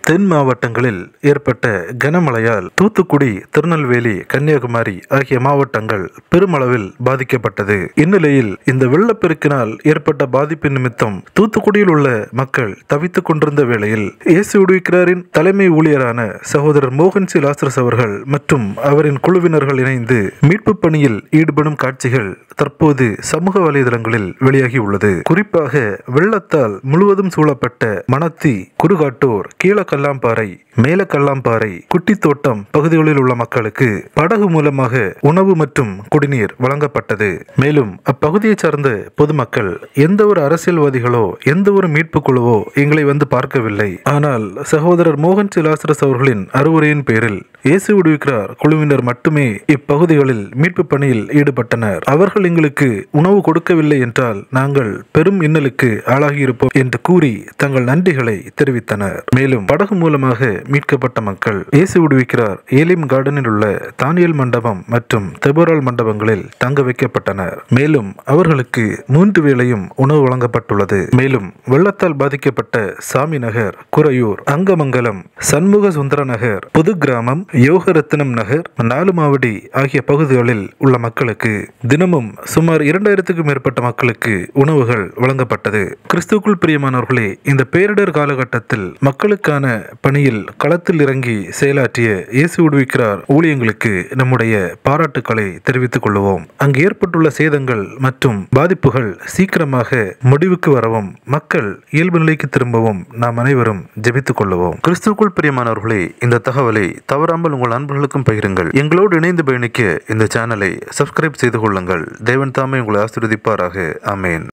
தென் மாவட்டங்களில் ஏற்பட்ட கனமழையால் தூத்துக்குடி திருநெல்வேலி கன்னியாகுமரி ஆகிய மாவட்டங்கள் பெருமளவில் பாதிக்கப்பட்டது இந்நிலையில் இந்த வெள்ளப்பெருக்கினால் ஏற்பட்ட பாதிப்பு நிமித்தம் தூத்துக்குடியில் உள்ள மக்கள் தவித்துக் கொண்டிருந்த வேளையில் இயேசு விடுவிக்கிறாரின் தலைமை ஊழியரான சகோதரர் மோகன் சி லாசரஸ் அவர்கள் மற்றும் அவரின் குழுவினர்கள் இணைந்து மீட்பு பணியில் ஈடுபடும் காட்சிகள் தற்போது சமூக வலைதளங்களில் வெளியாகி உள்ளது குறிப்பாக வெள்ளத்தால் முழுவதும் சூழப்பட்ட மணத்தி குறுகாட்டூர் கீழக்கல்லாம்பாறை மேலக்கல்லாம்பாறை குட்டித்தோட்டம் பகுதிகளில் உள்ள மக்களுக்கு படகு மூலமாக உணவு மற்றும் குடிநீர் வழங்கப்பட்டது மேலும் அப்பகுதியைச் சார்ந்த பொதுமக்கள் எந்த ஒரு அரசியல்வாதிகளோ எந்த ஒரு மீட்பு குழுவோ எங்களை வந்து பார்க்கவில்லை ஆனால் சகோதரர் மோகன் சிலாசரஸ் அவர்களின் அறிவுரையின் பேரில் இயேசு விடுவிக்கிறார் குழுவினர் மட்டுமே இப்பகுதிகளில் மீட்பு பணியில் ஈடுபட்டனர் அவர்கள் எங்களுக்கு உணவு கொடுக்கவில்லை என்றால் நாங்கள் பெரும் இன்னலுக்கு ஆளாகியிருப்போம் என்று கூறி தங்கள் நன்றிகளை தெரிவித்தனர் மேலும் படகு மூலமாக மீட்கப்பட்ட மக்கள் இயேசு விடுவிக்கிறார் ஏலிம் கார்டனில் உள்ள தானியல் மண்டபம் மற்றும் தெபோரால் மண்டபங்களில் தங்க வைக்கப்பட்டனர் மேலும் அவர்களுக்கு மூன்று வேளையும் உணவு வழங்கப்பட்டுள்ளது மேலும் வெள்ளத்தால் பாதிக்கப்பட்ட சாமி நகர் குரையூர் அங்கமங்கலம் சண்முக சுந்தர நகர் புது கிராமம் யோகரத்னம் நகர் நாலுமாவடி ஆகிய பகுதிகளில் உள்ள மக்களுக்கு தினமும் சுமார் இரண்டாயிரத்துக்கும் மேற்பட்ட மக்களுக்கு உணவுகள் வழங்கப்பட்டது கிறிஸ்துக்குள் பிரியமானவர்களே இந்த பேரிடர் காலகட்டத்தில் மக்களுக்கான பணியில் களத்தில் இறங்கி செயலாற்றிய இயேசு விடுவிக்கிறார் ஊழியங்களுக்கு நம்முடைய பாராட்டுக்களை தெரிவித்துக் கொள்வோம் அங்கு ஏற்பட்டுள்ள சேதங்கள் மற்றும் பாதிப்புகள் சீக்கிரமாக முடிவுக்கு வரவும் மக்கள் இயல்பு நிலைக்கு திரும்பவும் நாம் அனைவரும் ஜெபித்துக் கொள்வோம் கிறிஸ்துக்குள் பிரியமானவர்களே இந்த தகவலை தவறாமல் உங்கள் நண்பர்களுக்கும் பகிருங்கள் எங்களோடு இணைந்து பயணிக்க இந்த சேனலை சப்ஸ்கிரைப் செய்து கொள்ளுங்கள் தேவன் தாமே உங்களை ஆசீர்வதிப்பாராக ஆமேன்